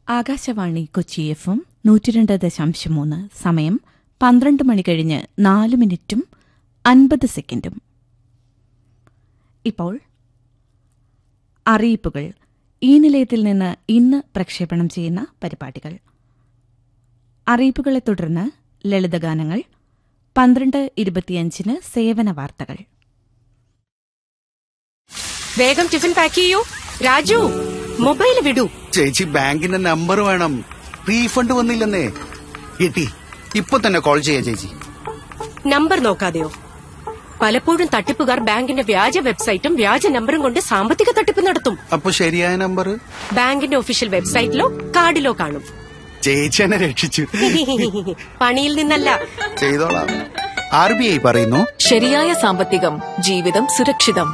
Akashvani Kochi F M നൂറ്റിരണ്ട് ദശാംശം മൂന്ന് സമയം പന്ത്രണ്ട് മണി കഴിഞ്ഞ് നാല് മിനിറ്റും അൻപത് സെക്കൻഡും ഇപ്പോൾ അറിയിപ്പുകൾ ഈ നിലയത്തിൽ നിന്ന് ഇന്ന് പ്രക്ഷേപണം ചെയ്യുന്ന പരിപാടികൾ അറിയിപ്പുകളെ തുടർന്ന് ലളിതഗാനങ്ങൾ പന്ത്രണ്ട് ഇരുപത്തിയഞ്ചിന് സേവന വാർത്തകൾ വേഗം ടിഫിൻ പാക്ക് ചെയ്യൂ രാജു മൊബൈൽ വിടൂ ചേച്ചി ബാങ്കിന്റെ നമ്പർ വേണം റീഫണ്ട് വന്നില്ലെന്നേ കിട്ടി ഇപ്പൊ തന്നെ കോൾ ചെയ്യാം ചേച്ചി നമ്പർ നോക്കാതെയോ പലപ്പോഴും തട്ടിപ്പുകാർ ബാങ്കിന്റെ വ്യാജ വെബ്സൈറ്റും വ്യാജ നമ്പറും കൊണ്ട് സാമ്പത്തിക തട്ടിപ്പ് നടത്തും അപ്പൊ ശരിയായ നമ്പർ ബാങ്കിന്റെ ഒഫീഷ്യൽ വെബ്സൈറ്റിലോ കാർഡിലോ കാണും ചേച്ചി എന്നെ രക്ഷിച്ചു പണിയിൽ നിന്നല്ല ചെയ്തോളാം ആർ ബി ഐ പറയുന്നു ശരിയായ സാമ്പത്തികം ജീവിതം സുരക്ഷിതം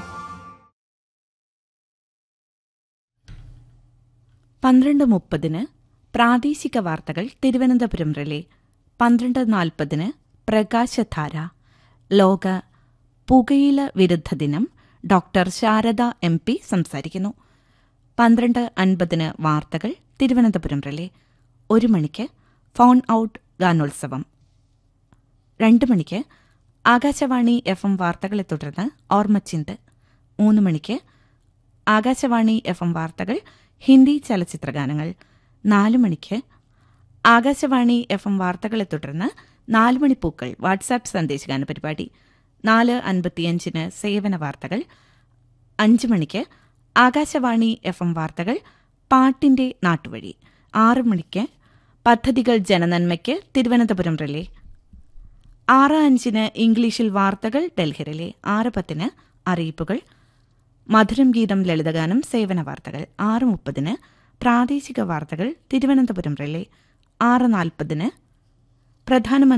പന്ത്രണ്ട് മുപ്പതിന് പ്രാദേശിക വാർത്തകൾ തിരുവനന്തപുരം റിലേ പന്ത്രണ്ട് നാൽപ്പതിന് പ്രകാശധാര ലോക പുകയില വിരുദ്ധ ദിനം ഡോക്ടർ ശാരദ എം പി സംസാരിക്കുന്നു പന്ത്രണ്ട് അൻപതിന് വാർത്തകൾ തിരുവനന്തപുരം റിലേ ഒരു മണിക്ക് ഫോൺ ഔട്ട് ഗാനോത്സവം രണ്ട് മണിക്ക് ആകാശവാണി എഫ് എം വാർത്തകളെ തുടർന്ന് ഓർമ്മച്ചിന്ത് മൂന്ന് മണിക്ക് ആകാശവാണി എഫ് എം വാർത്തകൾ ഹിന്ദി ചലച്ചിത്രഗാനങ്ങൾ നാല് മണിക്ക് ആകാശവാണി എഫ് എം വാർത്തകളെ തുടർന്ന് നാല് മണിപ്പൂക്കൾ വാട്സാപ്പ് സന്ദേശഗാന പരിപാടി നാല് അൻപത്തിയഞ്ചിന് സേവന വാർത്തകൾ അഞ്ച് മണിക്ക് ആകാശവാണി എഫ് എം വാർത്തകൾ പാട്ടിന്റെ നാട്ടുവഴി ആറ് മണിക്ക് പദ്ധതികൾ ജനനന്മയ്ക്ക് തിരുവനന്തപുരം റിലേ ആറ് അഞ്ചിന് ഇംഗ്ലീഷിൽ വാർത്തകൾ ഡൽഹിറിലെ ആറ് പത്തിന് അറിയിപ്പുകൾ മധുരം ഗീതം ലളിതഗാനം സേവന വാർത്തകൾ ആറ് മുപ്പതിന് പ്രാദേശിക വാർത്തകൾ തിരുവനന്തപുരം റിലേ ആറ് നാൽപ്പതിന് പ്രധാനമന്ത്രി